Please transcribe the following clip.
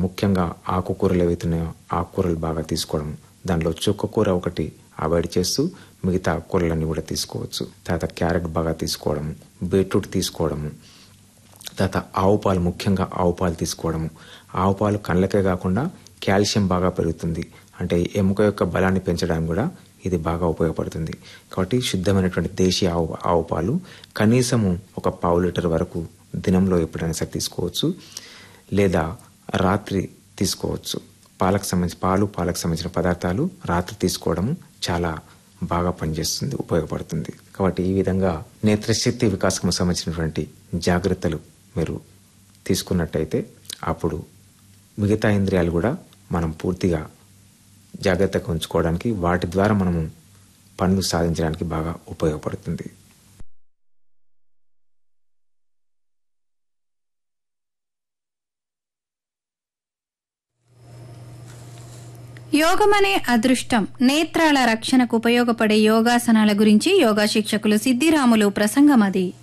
ముఖ్యంగా ఆకుకూరలు ఏవైతున్నాయో ఆకుకూరలు బాగా తీసుకోవడం దానిలో చుక్కకూర ఒకటి అవాయిడ్ చేస్తూ మిగతా కూరలన్నీ కూడా తీసుకోవచ్చు తర్వాత క్యారెట్ బాగా తీసుకోవడం బీట్రూట్ తీసుకోవడము తర్వాత ఆవు పాలు ముఖ్యంగా ఆవు పాలు తీసుకోవడము ఆవు పాలు కళ్ళకే కాకుండా కాల్షియం బాగా పెరుగుతుంది అంటే ఎముక యొక్క బలాన్ని పెంచడానికి కూడా ఇది బాగా ఉపయోగపడుతుంది కాబట్టి శుద్ధమైనటువంటి దేశీయ ఆవు ఆవు పాలు కనీసము ఒక పావు లీటర్ వరకు దినంలో ఎప్పుడైనా సరే తీసుకోవచ్చు లేదా రాత్రి తీసుకోవచ్చు పాలకు సంబంధించి పాలు పాలకు సంబంధించిన పదార్థాలు రాత్రి తీసుకోవడం చాలా బాగా పనిచేస్తుంది ఉపయోగపడుతుంది కాబట్టి ఈ విధంగా నేత్రశక్తి వికాసకు సంబంధించినటువంటి జాగ్రత్తలు మీరు తీసుకున్నట్టయితే అప్పుడు మిగతా ఇంద్రియాలు కూడా మనం పూర్తిగా జాగ్రత్తగా ఉంచుకోవడానికి వాటి ద్వారా మనము పనులు సాధించడానికి బాగా ఉపయోగపడుతుంది యోగమనే అదృష్టం నేత్రాల రక్షణకు ఉపయోగపడే యోగాసనాల గురించి యోగా శిక్షకులు సిద్ధిరాములు ప్రసంగం అది